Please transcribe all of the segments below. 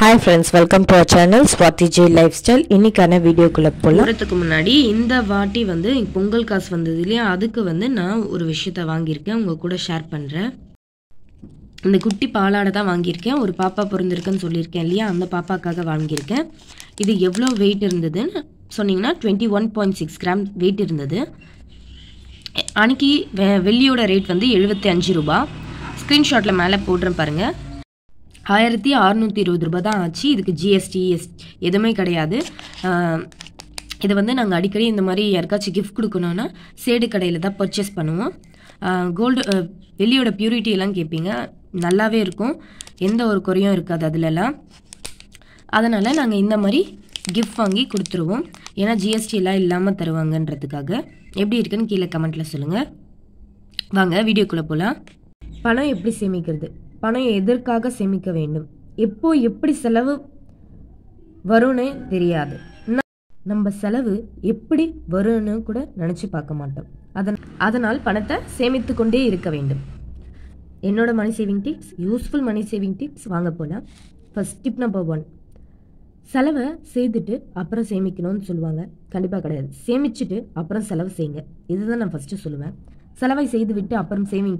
hi friends welcome to our channel Swathi J lifestyle இன்னைக்கான வீடியோக்குள்ளே போகலாம் போகிறதுக்கு முன்னாடி இந்த வாட்டி வந்து பொங்கல் காசு வந்தது இல்லையா அதுக்கு வந்து நான் ஒரு விஷயத்த வாங்கியிருக்கேன் உங்கள் கூட ஷேர் பண்ணுறேன் இந்த குட்டி பாலாடை தான் வாங்கியிருக்கேன் ஒரு பாப்பா பிறந்திருக்குன்னு சொல்லியிருக்கேன் இல்லையா அந்த பாப்பாக்காக வாங்கியிருக்கேன் இது எவ்வளோ வெயிட் இருந்ததுன்னு சொன்னீங்கன்னா twenty one point six gram weight இருந்தது அன்னைக்கு வெ- வெள்ளியோட ரேட் வந்து எழுபத்தி அஞ்சு ரூபா ஸ்க்ரீன்ஷாட்டில் மேலே போடுறேன் பாருங்கள் ஆயிரத்தி அறநூற்றி இருபது ரூபாய் தான் ஆச்சு இதுக்கு ஜிஎஸ்டி எஸ் எதுவுமே கிடையாது ஆஹ் இது வந்து நாங்கள் அடிக்கடி இந்த மாதிரி யாருக்காச்சும் கிஃப்ட் கொடுக்கணுன்னா சேடு கடையில் தான் பர்ச்சேஸ் பண்ணுவோம் கோல்டு வெள்ளியோட பியூரிட்டி எல்லாம் கேட்பீங்க நல்லாவே இருக்கும் எந்த ஒரு குறையும் இருக்காது அதுலலாம் அதனால் நாங்கள் இந்த மாதிரி கிஃப்ட் வாங்கி கொடுத்துருவோம் ஏன்னா ஜிஎஸ்டி எல்லாம் இல்லாமல் தருவாங்கன்றதுக்காக எப்படி இருக்குன்னு கீழே கமெண்ட்டில் சொல்லுங்கள் வாங்க வீடியோக்குள்ளே போகலாம் பணம் எப்படி சேமிக்கிறது பணம் எதற்காக சேமிக்க வேண்டும் எப்போ எப்படி செலவு வரும்னே தெரியாது ந- நம்ம செலவு எப்படி வரும்னு கூட நினச்சி பார்க்க மாட்டோம் அதன் அதனால் பணத்தை சேமித்து கொண்டே இருக்க வேண்டும் என்னோட money saving tips useful money saving tips வாங்க போகலாம் ஃபர்ஸ்ட் டிப் நம்பர் ஒன் செலவை செய்துட்டு அப்புறம் சேமிக்கணும்னு சொல்லுவாங்க கண்டிப்பாக கிடையாது சேமிச்சுட்டு அப்புறம் செலவு செய்யுங்க இதுதான் நான் ஃபஸ்ட்டு சொல்லுவேன் செலவை செய்து விட்டு அப்புறம் சேவிங்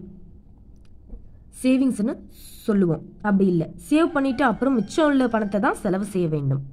சேவிங்ஸ்னு சொல்லுவோம் அப்படி இல்லை சேவ் பண்ணிவிட்டு அப்புறம் மிச்சம் உள்ள பணத்தை தான் செலவு செய்ய வேண்டும்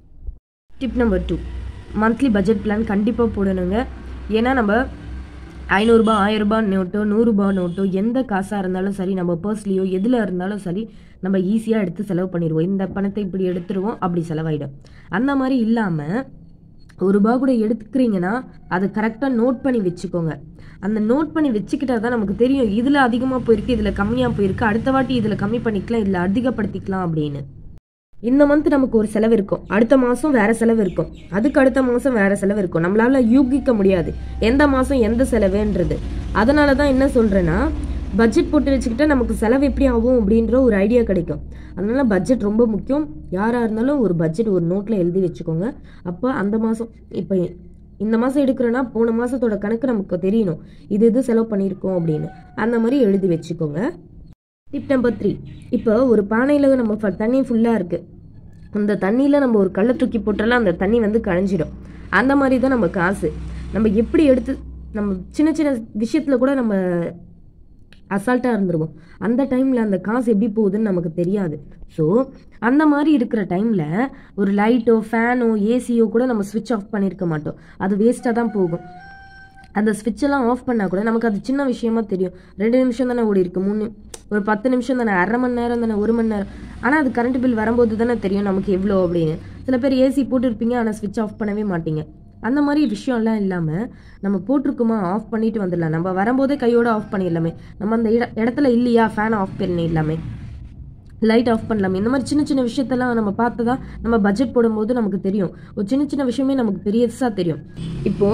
tip number two monthly budget plan கண்டிப்பாக போடணுங்க ஏன்னா நம்ம ஐநூறுரூபா ஆயிரரூபா நோட்டோ நூறுரூபா நோட்டோ எந்த காசாக இருந்தாலும் சரி நம்ம பர்ஸ்லேயோ எதில் இருந்தாலும் சரி நம்ம ஈஸியாக எடுத்து செலவு பண்ணிடுவோம் இந்த பணத்தை இப்படி எடுத்துருவோம் அப்படி செலவாயிடும் அந்த மாதிரி இல்லாமல் ஒரு ரூபா கூட எடுத்துக்கிறீங்கன்னா அதை கரெக்டாக நோட் பண்ணி வச்சுக்கோங்க அந்த நோட் பண்ணி வச்சுக்கிட்டா தான் நமக்கு தெரியும் இதில் அதிகமாக போயிருக்கு இதில் கம்மியாக போயிருக்கு அடுத்த வாட்டி இதில் கம்மி பண்ணிக்கலாம் இதில் அதிகப்படுத்திக்கலாம் அப்படின்னு இந்த மந்த் நமக்கு ஒரு செலவு இருக்கும் அடுத்த மாதம் வேற செலவு இருக்கும் அதுக்கு அடுத்த மாதம் வேற செலவு இருக்கும் நம்மளால யூகிக்க முடியாது எந்த மாதம் எந்த செலவுன்றது அதனால தான் என்ன சொல்கிறேன்னா பட்ஜெட் போட்டு வச்சுக்கிட்டா நமக்கு செலவு எப்படி ஆகும் அப்படின்ற ஒரு ஐடியா கிடைக்கும் அதனால பட்ஜெட் ரொம்ப முக்கியம் யாராக இருந்தாலும் ஒரு பட்ஜெட் ஒரு நோட்டில் எழுதி வச்சுக்கோங்க அப்போ அந்த மாதம் இப்போ இந்த மாதம் எடுக்கிறோன்னா போன மாதத்தோட கணக்கு நமக்கு தெரியணும் இது இது செலவு பண்ணியிருக்கோம் அப்படின்னு அந்த மாதிரி எழுதி வச்சுக்கோங்க டிப் நம்பர் த்ரீ இப்போ ஒரு பானையில் நம்ம ஃப- தண்ணி ஃபுல்லாக இருக்குது அந்த தண்ணியில் நம்ம ஒரு கல்லை தூக்கி போட்டாலும் அந்த தண்ணி வந்து கழிஞ்சிடும் அந்த மாதிரி தான் நம்ம காசு நம்ம எப்படி எடுத்து நம்ம சின்ன சின்ன விஷயத்தில் கூட நம்ம அசால்ட்டாக இருந்துருவோம் அந்த டைமில் அந்த காசு எப்படி போகுதுன்னு நமக்கு தெரியாது ஸோ அந்த மாதிரி இருக்கிற டைமில் ஒரு லைட்டோ ஃபேனோ ஏசியோ கூட நம்ம ஸ்விட்ச் ஆஃப் பண்ணியிருக்க மாட்டோம் அது வேஸ்ட்டாக தான் போகும் அந்த switch எல்லாம் ஆஃப் பண்ணால் கூட நமக்கு அது சின்ன விஷயமா தெரியும் ரெண்டு நிமிஷம் தானே ஓடி இருக்கு மூணு ஒரு பத்து நிமிஷம் தானே அரை மணி நேரம் தானே ஒரு மணி நேரம் ஆனால் அது கரண்ட் பில் வரும்போது தானே தெரியும் நமக்கு எவ்வளோ அப்படின்னு சில பேர் ஏசி போட்டிருப்பீங்க ஆனால் switch ஆஃப் பண்ணவே மாட்டீங்க அந்த மாதிரி விஷயம்லாம் இல்லாமல் நம்ம போட்டிருக்குமா ஆஃப் பண்ணிட்டு வந்துடலாம் நம்ம வரும்போதே கையோட ஆஃப் பண்ணிடலாமே நம்ம அந்த இட இடத்துல இல்லையா ஃபேனை ஆஃப் பண்ணிடலாமே லைட் ஆஃப் பண்ணலாம் இந்த மாதிரி சின்ன சின்ன விஷயத்தெல்லாம் நம்ம பார்த்ததா நம்ம பட்ஜெட் போடும்போது நமக்கு தெரியும் ஒரு சின்ன சின்ன விஷயமே நமக்கு பெரியசா தெரியும் இப்போ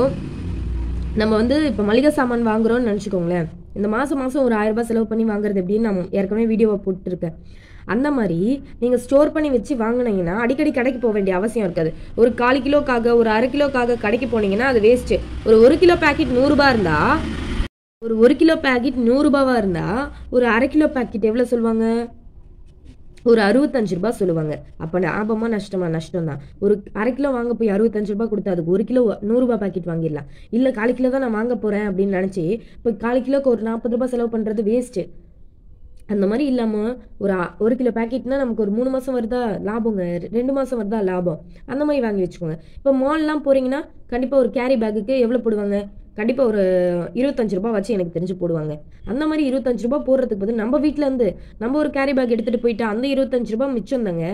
நம்ம வந்து இப்போ மளிகை சாமான் வாங்குறோம்னு நினச்சிக்கோங்களேன் இந்த மாதம் மாதம் ஒரு ஆயிரம் ரூபாய் செலவு பண்ணி வாங்குறது எப்படின்னு நான் ஏற்கனவே வீடியோவை போட்டுருக்கேன் அந்த மாதிரி நீங்கள் ஸ்டோர் பண்ணி வச்சு வாங்குனீங்கன்னா அடிக்கடி கடைக்கு போக வேண்டிய அவசியம் இருக்காது ஒரு கால் கிலோக்காக ஒரு அரை கிலோக்காக கடைக்கு போனீங்கன்னா அது வேஸ்ட்டு ஒரு ஒரு கிலோ பேக்கெட் நூறுரூபா இருந்தால் ஒரு ஒரு கிலோ பேக்கெட் நூறுரூபாவாக இருந்தால் ஒரு அரை கிலோ பேக்கெட் எவ்வளோ சொல்லுவாங்க ஒரு அறுபத்தஞ்சு ரூபாய் சொல்லுவாங்க அப்போ லாபமா நஷ்டமா நஷ்டம் தான் ஒரு அரை கிலோ வாங்க போய் அறுபத்தஞ்சு ரூபாய் கொடுத்தா அதுக்கு ஒரு கிலோ நூறுரூபா பாக்கெட் வாங்கிடலாம் இல்லை கால் கிலோ தான் நான் வாங்க போகிறேன் அப்படின்னு நினச்சி இப்போ கால் கிலோக்கு ஒரு நாற்பது ரூபாய் செலவு பண்ணுறது வேஸ்ட்டு அந்த மாதிரி இல்லாமல் ஒரு அ- ஒரு கிலோ பேக்கெட்னா நமக்கு ஒரு மூணு மாதம் வருதா லாபங்க ரெ- ரெண்டு மாதம் வருதா லாபம் அந்த மாதிரி வாங்கி வச்சுக்கோங்க இப்போ மால்லாம் போகிறீங்கன்னா கண்டிப்பாக ஒரு கேரி பேக்குக்கு எவ்வளோ போடுவாங்க கண்டிப்பாக ஒரு இருபத்தஞ்சு ரூபாய் வச்சு எனக்கு தெரிஞ்சு போடுவாங்க அந்த மாதிரி இருபத்தஞ்சு ரூபாய் போடுறதுக்கு பதில் நம்ம வீட்டில் இருந்து நம்ம ஒரு கேரி பேக் எடுத்துகிட்டு போயிட்டா அந்த இருபத்தஞ்சு ரூபாய் மிச்சம் தாங்க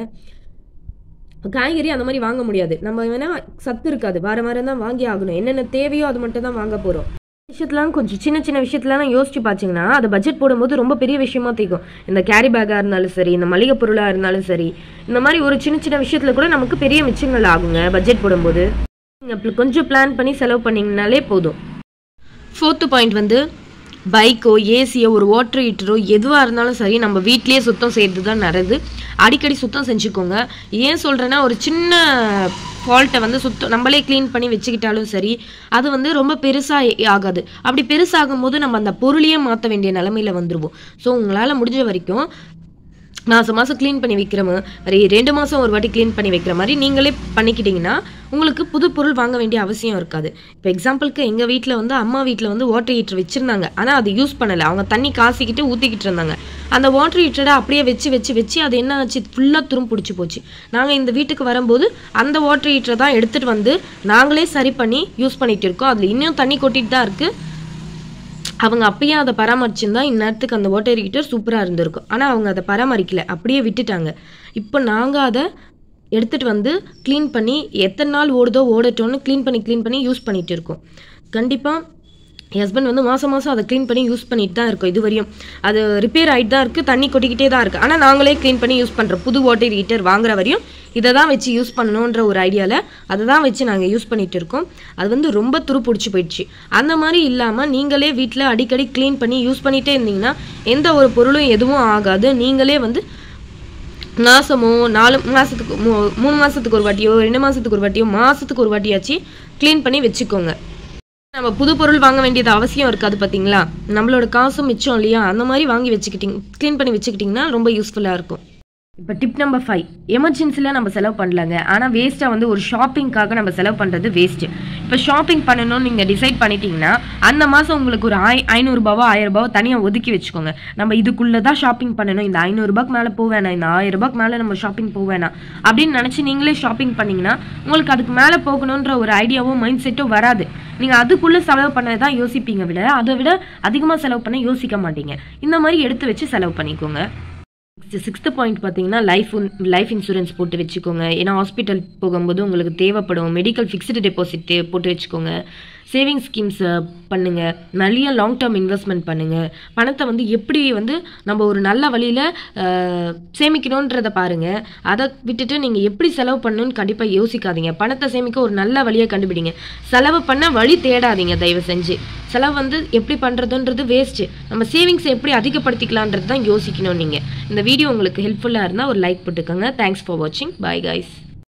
காய்கறி அந்த மாதிரி வாங்க முடியாது நம்ம வேணா சத்து இருக்காது வார வாரம் தான் வாங்கி ஆகணும் என்னென்ன தேவையோ அது மட்டும் தான் வாங்க போகிறோம் விஷயத்துலாம் கொஞ்சம் சின்ன சின்ன விஷயத்துலாம் யோசிச்சு பார்த்தீங்கன்னா அது பட்ஜெட் போடும்போது ரொம்ப பெரிய விஷயமா தெரியும் இந்த கேரி பேக்காக இருந்தாலும் சரி இந்த மளிகை பொருளாக இருந்தாலும் சரி இந்த மாதிரி ஒரு சின்ன சின்ன விஷயத்துல கூட நமக்கு பெரிய மிச்சங்கள் ஆகுங்க பட்ஜெட் போடும்போது நீங்கள் கொஞ்சம் பிளான் பண்ணி செலவு பண்ணீங்கனாலே போதும் ஃபோர்த்து பாயிண்ட் வந்து பைக்கோ ஏசியோ ஒரு வாட்டர் ஹீட்டரோ எதுவாக இருந்தாலும் சரி நம்ம வீட்லேயே சுத்தம் செய்கிறது தான் நல்லது அடிக்கடி சுத்தம் செஞ்சுக்கோங்க ஏன் சொல்கிறேன்னா ஒரு சின்ன ஃபால்ட்டை வந்து சுத்தம் நம்மளே க்ளீன் பண்ணி வச்சுக்கிட்டாலும் சரி அது வந்து ரொம்ப பெருசாக ஆகாது அப்படி பெருசாகும் போது நம்ம அந்த பொருளையே மாற்ற வேண்டிய நிலமையில வந்துருவோம் ஸோ உங்களால் முடிஞ்ச வரைக்கும் மாதம் மாதம் க்ளீன் பண்ணி வைக்கிற மாதிரி ரெண்டு மாதம் ஒரு வாட்டி க்ளீன் பண்ணி வைக்கிற மாதிரி நீங்களே பண்ணிக்கிட்டிங்கன்னா உங்களுக்கு புது பொருள் வாங்க வேண்டிய அவசியம் இருக்காது இப்போ எக்ஸாம்பிளுக்கு எங்கள் வீட்டில் வந்து அம்மா வீட்டில் வந்து வாட்டர் ஹீட்டர் வச்சுருந்தாங்க ஆனால் அது யூஸ் பண்ணலை அவங்க தண்ணி காசிக்கிட்டு ஊற்றிக்கிட்டு இருந்தாங்க அந்த வாட்டர் ஹீட்டரை அப்படியே வச்சு வச்சு வச்சு அது என்ன ஆச்சு ஃபுல்லாக துரும் பிடிச்சி போச்சு நாங்கள் இந்த வீட்டுக்கு வரும்போது அந்த வாட்டர் ஹீட்டரை தான் எடுத்துகிட்டு வந்து நாங்களே சரி பண்ணி யூஸ் பண்ணிகிட்டு இருக்கோம் அதில் இன்னும் தண்ணி கொட்டிட்டு தான் இருக்குது அவங்க அப்பயே அதை பராமரிச்சிருந்தா இந்நேரத்துக்கு அந்த வாட்டர் ஹீட்டர் சூப்பராக இருந்திருக்கும் ஆனால் அவங்க அதை பராமரிக்கல அப்படியே விட்டுட்டாங்க இப்போ நாங்கள் அதை எடுத்துகிட்டு வந்து க்ளீன் பண்ணி எத்தனை நாள் ஓடுதோ ஓடட்டோன்னு க்ளீன் பண்ணி க்ளீன் பண்ணி யூஸ் பண்ணிகிட்டு இருக்கோம் கண்டிப்பாக என் ஹஸ்பண்ட் வந்து மாதம் மாதம் அதை க்ளீன் பண்ணி யூஸ் பண்ணிட்டு தான் இருக்கோம் இது வரையும் அது ரிப்பேர் ஆகிட்டு தான் இருக்குது தண்ணி கொட்டிக்கிட்டே தான் இருக்குது ஆனால் நாங்களே க்ளீன் பண்ணி யூஸ் பண்ணுறோம் புது வாட்டர் ஹீட்டர் வாங்குற வரையும் இதை தான் வச்சு யூஸ் பண்ணணுன்ற ஒரு ஐடியாவில் அதை தான் வச்சு நாங்கள் யூஸ் பண்ணிட்டு இருக்கோம் அது வந்து ரொம்ப துரு பிடிச்சி போயிடுச்சு அந்த மாதிரி இல்லாமல் நீங்களே வீட்டில் அடிக்கடி க்ளீன் பண்ணி யூஸ் பண்ணிகிட்டே இருந்தீங்கன்னா எந்த ஒரு பொருளும் எதுவும் ஆகாது நீங்களே வந்து மாதமோ நாலு மாதத்துக்கு மூணு மாதத்துக்கு ஒரு வாட்டியோ ரெண்டு மாதத்துக்கு ஒரு வாட்டியோ மாதத்துக்கு ஒரு வாட்டியாச்சு க்ளீன் பண்ணி வச்சுக்கோங்க நம்ம புது பொருள் வாங்க வேண்டியது அவசியம் இருக்காது பார்த்தீங்களா நம்மளோட காசும் மிச்சம் இல்லையா அந்த மாதிரி வாங்கி வச்சுக்கிட்டிங் க்ளீன் பண்ணி வச்சுக்கிட்டிங்கன்னா ரொம்ப யூஸ்ஃபுல்லாக இருக்கும் இப்போ டிப் நம்பர் ஃபைவ் எமர்ஜென்சியில் நம்ம செலவு பண்ணலங்க ஆனால் வேஸ்ட்டாக வந்து ஒரு ஷாப்பிங்காக நம்ம செலவு பண்ணுறது வேஸ்ட்டு இப்போ ஷாப்பிங் பண்ணணும்னு நீங்கள் டிசைட் பண்ணிட்டீங்கன்னா அந்த மாதம் உங்களுக்கு ஒரு ஆய் ஐநூறுரூபாவோ ஆயிரரூபாவோ தனியாக ஒதுக்கி வச்சுக்கோங்க நம்ம இதுக்குள்ளே தான் ஷாப்பிங் பண்ணணும் இந்த ஐநூறுரூபாக்கு மேலே போக வேணாம் இந்த ஆயிரம் ரூபாய்க்கு மேலே நம்ம ஷாப்பிங் போக வேணாம் அப்படின்னு நினச்சி நீங்களே ஷாப்பிங் பண்ணிங்கன்னா உங்களுக்கு அதுக்கு மேலே போகணுன்ற ஒரு ஐடியாவோ மைண்ட் செட்டோ வராது நீங்கள் அதுக்குள்ளே செலவு பண்ணதை தான் யோசிப்பீங்க விட அதை விட அதிகமாக செலவு பண்ண யோசிக்க மாட்டீங்க இந்த மாதிரி எடுத்து வச்சு செலவு பண்ணிக்கோங்க சிக்ஸ்த்து பாயிண்ட் பார்த்தீங்கன்னா லைஃப் லைஃப் இன்சூரன்ஸ் போட்டு வச்சுக்கோங்க ஏன்னா ஹாஸ்பிட்டல் போகும்போது உங்களுக்கு தேவைப்படும் மெடிக்கல் ஃபிக்ஸ்டு டெபாசிட் போட்டு வச்சுக்கோங்க சேவிங் ஸ்கீம்ஸ் பண்ணுங்க நிறைய லாங் டேர்ம் இன்வெஸ்ட்மெண்ட் பண்ணுங்க பணத்தை வந்து எப்படி வந்து நம்ம ஒரு நல்ல வழியில் சேமிக்கணுன்றதை பாருங்க அதை விட்டுட்டு நீங்கள் எப்படி செலவு பண்ணணும்னு கண்டிப்பாக யோசிக்காதீங்க பணத்தை சேமிக்க ஒரு நல்ல வழியை கண்டுபிடிங்க செலவு பண்ண வழி தேடாதீங்க தயவு செஞ்சு செலவு வந்து எப்படி பண்ணுறதுன்றது வேஸ்ட்டு நம்ம சேவிங்ஸை எப்படி அதிகப்படுத்திக்கலான்றது தான் யோசிக்கணும் நீங்கள் இந்த வீடியோ உங்களுக்கு ஹெல்ப்ஃபுல்லாக இருந்தால் ஒரு லைக் போட்டுக்கோங்க தேங்க்ஸ் ஃபார் வாட்சிங் பாய் கைஸ்